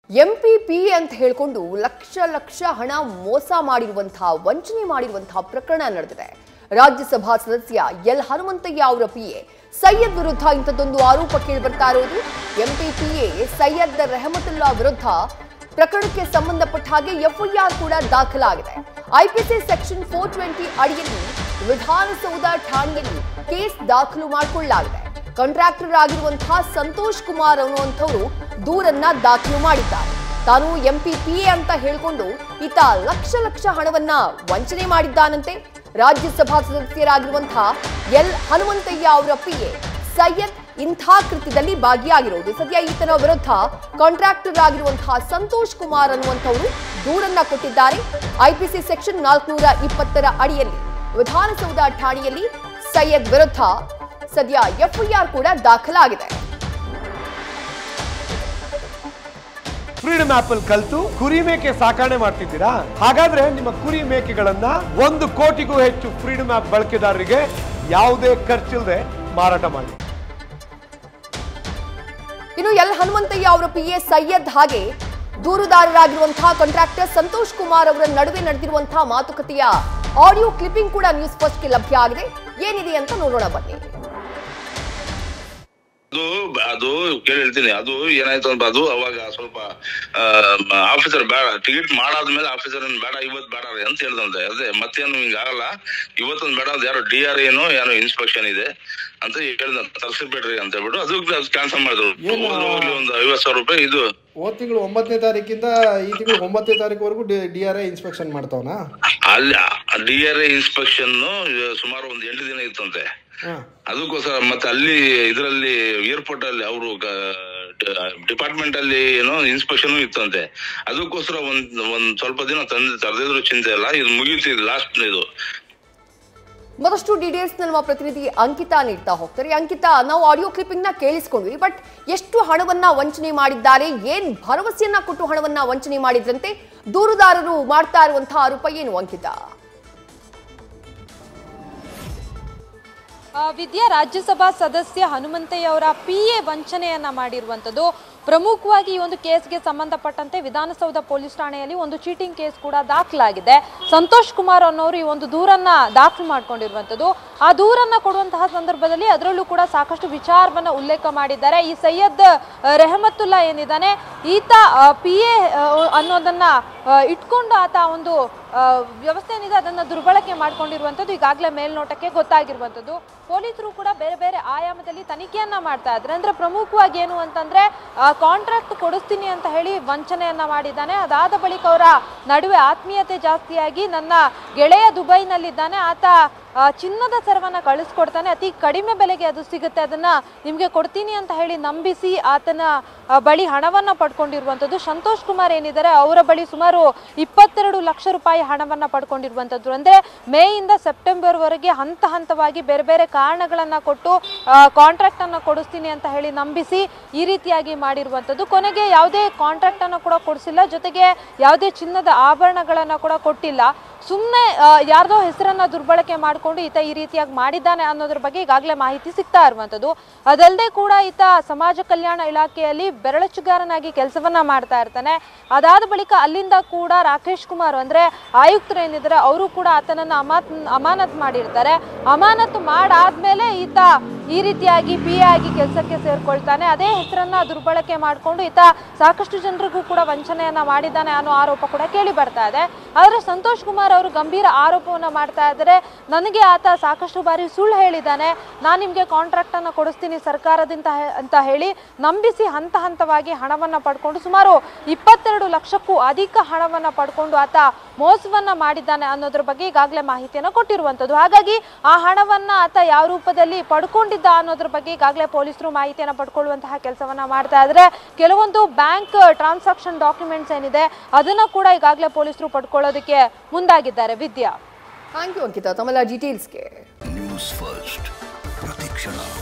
MPP ಅಂತ ಹೇಳ್ಕೊಂಡು ಲಕ್ಷ ಲಕ್ಷ ಹಣ ಮೋಸ ಮಾಡಿರುವಂತಹ ವಂಚನೆ ಮಾಡಿರುವಂತಹ ಪ್ರಕರಣ ನಡೆದಿದೆ ರಾಜ್ಯಸಭಾ ಸದಸ್ಯ ಎಲ್ ಹನುಮಂತಯ್ಯ ಅವರ ಪಿಎ ಸೈಯದ್ ವಿರುದ್ಧ ಇಂಥದ್ದೊಂದು ಆರೋಪ ಕೇಳಿ ಬರ್ತಾ ಇರೋದು ಎಂಪಿಪಿಎ ಸೈಯದ್ ರೆಹಮತುಲ್ಲಾ ವಿರುದ್ಧ ಪ್ರಕರಣಕ್ಕೆ ಸಂಬಂಧಪಟ್ಟ ಹಾಗೆ ಎಫ್ಐಆರ್ ಕೂಡ ದಾಖಲಾಗಿದೆ ಐಪಿಸಿ ಸೆಕ್ಷನ್ ಫೋರ್ ಟ್ವೆಂಟಿ ಅಡಿಯಲ್ಲಿ ವಿಧಾನಸೌಧ ಠಾಣೆಯಲ್ಲಿ ಕೇಸ್ ದಾಖಲು ಮಾಡಿಕೊಳ್ಳಲಾಗಿದೆ ಕಾಂಟ್ರಾಕ್ಟರ್ ಆಗಿರುವಂತಹ ಸಂತೋಷ್ ಕುಮಾರ್ ಅನ್ನುವಂಥವರು ದೂರನ್ನ ದಾಖಲು ಮಾಡಿದ್ದಾರೆ ತಾನು ಎಂಪಿಪಿಎ ಅಂತ ಹೇಳ್ಕೊಂಡು ಈತ ಲಕ್ಷ ಲಕ್ಷ ಹಣವನ್ನ ವಂಚನೆ ಮಾಡಿದ್ದಾನಂತೆ ರಾಜ್ಯಸಭಾ ಸದಸ್ಯರಾಗಿರುವಂತಹ ಎಲ್ ಹನುಮಂತಯ್ಯ ಅವರ ಪಿಎ ಸೈಯದ್ ಇಂಥ ಕೃತ್ಯದಲ್ಲಿ ಭಾಗಿಯಾಗಿರೋದು ಸದ್ಯ ಈತನ ವಿರುದ್ಧ ಕಾಂಟ್ರಾಕ್ಟರ್ ಆಗಿರುವಂತಹ ಸಂತೋಷ್ ಕುಮಾರ್ ಅನ್ನುವಂಥವರು ದೂರನ್ನ ಕೊಟ್ಟಿದ್ದಾರೆ ಐಪಿಸಿ ಸೆಕ್ಷನ್ ನಾಲ್ಕುನೂರ ಇಪ್ಪತ್ತರ ಅಡಿಯಲ್ಲಿ ವಿಧಾನಸೌಧ ಠಾಣೆಯಲ್ಲಿ ಸೈಯದ್ ವಿರುದ್ಧ ಸದ್ಯ ಎಫ್ಐಆರ್ ಕೂಡ ದಾಖಲಾಗಿದೆ ಫ್ರೀಡಮ್ ಆಪ್ ಅಲ್ಲಿ ಕಲ್ತು ಕುರಿ ಮೇಕೆ ಸಾಕಣೆ ಮಾಡ್ತಿದ್ದೀರಾ ಹಾಗಾದ್ರೆ ನಿಮ್ಮ ಕುರಿ ಮೇಕೆಗಳನ್ನ ಒಂದು ಕೋಟಿಗೂ ಹೆಚ್ಚು ಫ್ರೀಡಮ್ ಆಪ್ ಬಳಕೆದಾರರಿಗೆ ಯಾವುದೇ ಖರ್ಚಿಲ್ಲದೆ ಮಾರಾಟ ಮಾಡಿ ಇನ್ನು ಎಲ್ ಹನುಮಂತಯ್ಯ ಅವರ ಪಿ ಎ ಸೈಯದ್ ಹಾಗೆ ದೂರುದಾರರಾಗಿರುವಂತಹ ಕಾಂಟ್ರಾಕ್ಟರ್ ಸಂತೋಷ್ ಕುಮಾರ್ ಅವರ ನಡುವೆ ನಡೆದಿರುವಂತಹ ಮಾತುಕತೆಯ ಆಡಿಯೋ ಕ್ಲಿಪ್ಪಿಂಗ್ ಕೂಡ ನ್ಯೂಸ್ ಫಸ್ಟ್ಗೆ ಲಭ್ಯ ಆಗಿದೆ ಏನಿದೆ ಅಂತ ನೋಡೋಣ ಬನ್ನಿ ಅದು ಅದು ಕೇಳಿ ಹೇಳ್ತೀನಿ ಅದು ಏನಾಯ್ತು ಅಂತ ಅದು ಅವಾಗ ಸ್ವಲ್ಪ ಆಫೀಸರ್ ಬೇಡ ಟಿಕೆಟ್ ಮಾಡಾದ್ಮೇಲೆ ಆಫೀಸರ್ ಬೇಡ ಇವತ್ ಬೇಡ ರೀ ಅಂತ ಹೇಳ್ದಂತೆ ಅದೇ ಮತ್ತೇನು ಹಿಂಗ ಆಗಲ್ಲ ಇವತ್ತೊಂದು ಬೇಡ ಅದು ಯಾರೋ ಡಿ ಆರ್ ಏನೋ ಏನೋ ಇನ್ಸ್ಪೆಕ್ಷನ್ ಇದೆ ಅಂತ ಹೇಳ್ದ ತರ್ಸಿಬಿಡ್ರಿ ಅಂತ ಹೇಳ್ಬಿಟ್ಟು ಅದು ಕ್ಯಾನ್ಸಲ್ ಮಾಡಿದ್ರು ಏನು? ಹೋಗ್ಲಿ ಹೋಗ್ಲಿ ಒಂದು ಐವತ್ ಸಾವಿರ ರೂಪಾಯಿ ಇದು ಹೋದ ತಿಂಗಳು ಒಂಬತ್ತನೇ ತಾರೀಕಿಂದ ಈ ತಿಂಗಳು ಒಂಬತ್ತನೇ ತಾರೀಕುವರೆಗೂ ಡಿ ಆರ್ ಐ ಇನ್ಸ್ಪೆಕ್ಷನ್ ಮಾಡ್ತಾವನಾ ಅಲ್ಲಿ ಡಿ ಆರ್ ಎ ಇನ್ಸ್ಪೆಕ್ಷನ್ ಸುಮಾರು ಒಂದು ಎಂಟು ದಿನ ಇತ್ತಂತೆ ಹಾಂ ಅದಕ್ಕೋಸ್ಕರ ಮತ್ತೆ ಅಲ್ಲಿ ಇದರಲ್ಲಿ ಏರ್ಪೋರ್ಟ್ ಅಲ್ಲಿ ಅವರು ಡಿಪಾರ್ಟ್ಮೆಂಟ್ ಅಲ್ಲಿ ಏನೋ ಇನ್ಸ್ಪೆಕ್ಷನ್ ಇತ್ತಂತೆ ಅದಕ್ಕೋಸ್ಕರ ಒಂದ್ ಒಂದ್ ಸ್ವಲ್ಪ ದಿನ ತಂದೆ ತರದಿದ್ರು ಚಿಂತೆ ಇಲ್ಲ ಇದು ಮುಗೀತು ಇದು ಲಾಸ್ಟ್ ಇದು ಮತ್ತಷ್ಟು ಡೀಟೇಲ್ಸ್ ನಮ್ಮ ಪ್ರತಿನಿಧಿ ಅಂಕಿತಾ ನೀಡ್ತಾ ಹೋಗ್ತಾರೆ ಅಂಕಿತಾ ನಾವು ಆಡಿಯೋ ಕ್ಲಿಪ್ಪಿಂಗ್ ನ ಕೇಳಿಸ್ಕೊಂಡ್ವಿ ಬಟ್ ಎಷ್ಟು ಹಣವನ್ನ ವಂಚನೆ ಮಾಡಿದ್ದಾರೆ ಏನ್ ಭರವಸೆಯನ್ನ ಕೊಟ್ಟು ಹಣವನ್ನ ವಂಚನೆ ಮಾಡಿದ್ರಂತೆ ದೂರುದಾರರು ಮಾಡ್ತಾ ಇರುವಂತಹ ಆರೋಪ ಏನು ಅಂಕಿತಾ ಆ, ವಿದ್ಯಾ ರಾಜ್ಯಸಭಾ ಸದಸ್ಯ ಹನುಮಂತಯ್ಯ ಅವರ ಪಿ ಎ ವಂಚನೆಯನ್ನ ಮಾಡಿರುವಂಥದ್ದು ಪ್ರಮುಖವಾಗಿ ಈ ಒಂದು ಕೇಸ್ಗೆ ಸಂಬಂಧಪಟ್ಟಂತೆ ವಿಧಾನಸೌಧ ಪೊಲೀಸ್ ಠಾಣೆಯಲ್ಲಿ ಒಂದು ಚೀಟಿಂಗ್ ಕೇಸ್ ಕೂಡ ದಾಖಲಾಗಿದೆ ಸಂತೋಷ್ ಕುಮಾರ್ ಅನ್ನೋರು ಈ ಒಂದು ದೂರನ್ನ ದಾಖಲು ಮಾಡ್ಕೊಂಡಿರುವಂಥದ್ದು ಆ ದೂರನ್ನ ಕೊಡುವಂತಹ ಸಂದರ್ಭದಲ್ಲಿ ಅದರಲ್ಲೂ ಕೂಡ ಸಾಕಷ್ಟು ವಿಚಾರವನ್ನ ಉಲ್ಲೇಖ ಮಾಡಿದ್ದಾರೆ ಈ ಸೈಯದ್ ಆ, ರೆಹಮತುಲ್ಲಾ ಏನಿದ್ದಾನೆ ಈತ ಪಿ ಎ ಅನ್ನೋದನ್ನ ಆ, ಇಟ್ಕೊಂಡು ಆತ ಒಂದು ಆ, ವ್ಯವಸ್ಥೆ ಏನಿದೆ ಅದನ್ನ ದುರ್ಬಳಕೆ ಮಾಡ್ಕೊಂಡಿರುವಂಥದ್ದು ಈಗಾಗಲೇ ಮೇಲ್ನೋಟಕ್ಕೆ ಗೊತ್ತಾಗಿರುವಂಥದ್ದು ಪೊಲೀಸರು ಕೂಡ ಬೇರೆ ಬೇರೆ ಆಯಾಮದಲ್ಲಿ ತನಿಖೆಯನ್ನ ಮಾಡ್ತಾ ಇದ್ದಾರೆ ಅಂದ್ರೆ ಪ್ರಮುಖವಾಗಿ ಏನು ಅಂತಂದ್ರೆ ಕಾಂಟ್ರಾಕ್ಟ್ ಕೊಡಿಸ್ತೀನಿ ಅಂತ ಹೇಳಿ ವಂಚನೆಯನ್ನ ಮಾಡಿದ್ದಾನೆ ಅದಾದ ಬಳಿಕ ಅವರ ನಡುವೆ ಆತ್ಮೀಯತೆ ಜಾಸ್ತಿಯಾಗಿ ನನ್ನ ಗೆಳೆಯ ದುಬೈನಲ್ಲಿದ್ದಾನೆ ಆತ ಆ, ಚಿನ್ನದ ಸರವನ್ನ ಕಳಿಸ್ಕೊಡ್ತಾನೆ ಅತಿ ಕಡಿಮೆ ಬೆಲೆಗೆ ಅದು ಸಿಗುತ್ತೆ ಅದನ್ನ ನಿಮ್ಗೆ ಕೊಡ್ತೀನಿ ಅಂತ ಹೇಳಿ ನಂಬಿಸಿ ಆತನ ಆ, ಬಳಿ ಹಣವನ್ನ ಪಡ್ಕೊಂಡಿರುವಂಥದ್ದು ಸಂತೋಷ್ ಕುಮಾರ್ ಏನಿದ್ದಾರೆ ಅವರ ಬಳಿ ಸುಮಾರು ಇಪ್ಪತ್ತೆರಡು ಲಕ್ಷ ರೂಪಾಯಿ ಹಣವನ್ನ ಪಡ್ಕೊಂಡಿರುವಂಥದ್ದು ಅಂದ್ರೆ ಮೇ ಇಂದ ಸೆಪ್ಟೆಂಬರ್ ವರೆಗೆ ಹಂತ ಹಂತವಾಗಿ ಬೇರೆ ಬೇರೆ ಕಾರಣಗಳನ್ನ ಕೊಟ್ಟು ಕಾಂಟ್ರಾಕ್ಟ್ ಅನ್ನ ಕೊಡಿಸ್ತೀನಿ ಅಂತ ಹೇಳಿ ನಂಬಿಸಿ ಈ ರೀತಿಯಾಗಿ ಮಾಡಿರುವಂಥದ್ದು ಕೊನೆಗೆ ಯಾವುದೇ ಕಾಂಟ್ರಾಕ್ಟ್ ಅನ್ನ ಕೂಡ ಕೊಡಿಸಿಲ್ಲ ಜೊತೆಗೆ ಯಾವುದೇ ಚಿನ್ನದ ಆಭರಣಗಳನ್ನ ಕೂಡ ಕೊಟ್ಟಿಲ್ಲ ಸುಮ್ಮನೆ ಯಾರ್ದೋ ಹೆಸರನ್ನ ದುರ್ಬಳಕೆ ಮಾಡಿಕೊಂಡು ಈತ ಈ ರೀತಿಯಾಗಿ ಮಾಡಿದ್ದಾನೆ ಅನ್ನೋದ್ರ ಬಗ್ಗೆ ಈಗಾಗಲೇ ಮಾಹಿತಿ ಸಿಗ್ತಾ ಇರುವಂಥದ್ದು ಅದಲ್ಲದೆ ಕೂಡ ಈತ ಸಮಾಜ ಕಲ್ಯಾಣ ಇಲಾಖೆಯಲ್ಲಿ ಬೆರಳಚ್ಚುಗಾರನಾಗಿ ಕೆಲಸವನ್ನ ಮಾಡ್ತಾ ಇರ್ತಾನೆ ಅದಾದ ಬಳಿಕ ಅಲ್ಲಿಂದ ಕೂಡ ರಾಕೇಶ್ ಕುಮಾರ್ ಅಂದ್ರೆ ಆಯುಕ್ತರು ಏನಿದ್ದಾರೆ ಅವರು ಕೂಡ ಆತನನ್ನ ಅಮಾತ್ ಅಮಾನತ್ ಮಾಡಿರ್ತಾರೆ ಅಮಾನತು ಮಾಡಾದ್ಮೇಲೆ ಈತ ಈ ರೀತಿಯಾಗಿ ಪಿ ಎ ಆಗಿ ಕೆಲಸಕ್ಕೆ ಸೇರ್ಕೊಳ್ತಾನೆ ಅದೇ ಹೆಸರನ್ನ ದುರ್ಬಳಕೆ ಮಾಡಿಕೊಂಡು ಈತ ಸಾಕಷ್ಟು ಜನರಿಗೂ ಕೂಡ ವಂಚನೆಯನ್ನ ಮಾಡಿದ್ದಾನೆ ಅನ್ನೋ ಆರೋಪ ಕೂಡ ಕೇಳಿ ಬರ್ತಾ ಇದೆ ಆದ್ರೆ ಸಂತೋಷ್ ಕುಮಾರ್ ಅವರು ಗಂಭೀರ ಆರೋಪವನ್ನ ಮಾಡ್ತಾ ಇದ್ದಾರೆ ನನಗೆ ಆತ ಸಾಕಷ್ಟು ಬಾರಿ ಸುಳ್ಳು ಹೇಳಿದ್ದಾನೆ ನಾನು ನಿಮ್ಗೆ ಕಾಂಟ್ರಾಕ್ಟ್ ಅನ್ನ ಕೊಡಿಸ್ತೀನಿ ಸರ್ಕಾರದಿಂದ ಹೆ- ಅಂತ ಹೇಳಿ ನಂಬಿಸಿ ಹಂತ ಹಂತವಾಗಿ ಹಣವನ್ನ ಪಡ್ಕೊಂಡು ಸುಮಾರು ಇಪ್ಪತ್ತೆರಡು ಲಕ್ಷಕ್ಕೂ ಅಧಿಕ ಹಣವನ್ನ ಪಡ್ಕೊಂಡು ಆತ ಮೋಸವನ್ನ ಮಾಡಿದ್ದಾನೆ ಅನ್ನೋದ್ರ ಬಗ್ಗೆ ಈಗಾಗಲೇ ಮಾಹಿತಿಯನ್ನ ಕೊಟ್ಟಿರುವಂತದ್ದು ಹಾಗಾಗಿ ಆ ಹಣವನ್ನ ಆತ ಯಾವ ರೂಪದಲ್ಲಿ ಪಡ್ಕೊಂಡಿದ್ದ ಅನ್ನೋದ್ರ ಬಗ್ಗೆ ಈಗಾಗಲೇ ಪೊಲೀಸರು ಮಾಹಿತಿಯನ್ನ ಪಡ್ಕೊಳ್ಳುವಂತಹ ಕೆಲಸವನ್ನ ಮಾಡ್ತಾ ಇದ್ರೆ ಕೆಲವೊಂದು ಬ್ಯಾಂಕ್ ಟ್ರಾನ್ಸಾಕ್ಷನ್ ಡಾಕ್ಯುಮೆಂಟ್ಸ್ ಏನಿದೆ ಅದನ್ನ ಕೂಡ ಈಗಾಗಲೇ ಪೊಲೀಸರು ಪಡ್ಕೊಳ್ಳೋದಕ್ಕೆ ಮುಂದಾಗಿದ್ದಾರೆ ವಿದ್ಯಾ ಥ್ಯಾಂಕ್ ಯು ಅಂಕಿತಾ ತಮ್ಮೆಲ್ಲ ಡೀಟೇಲ್ಸ್ಗೆ ನ್ಯೂಸ್ ಫಸ್ಟ್ ಪ್ರತಿಕ್ಷಣ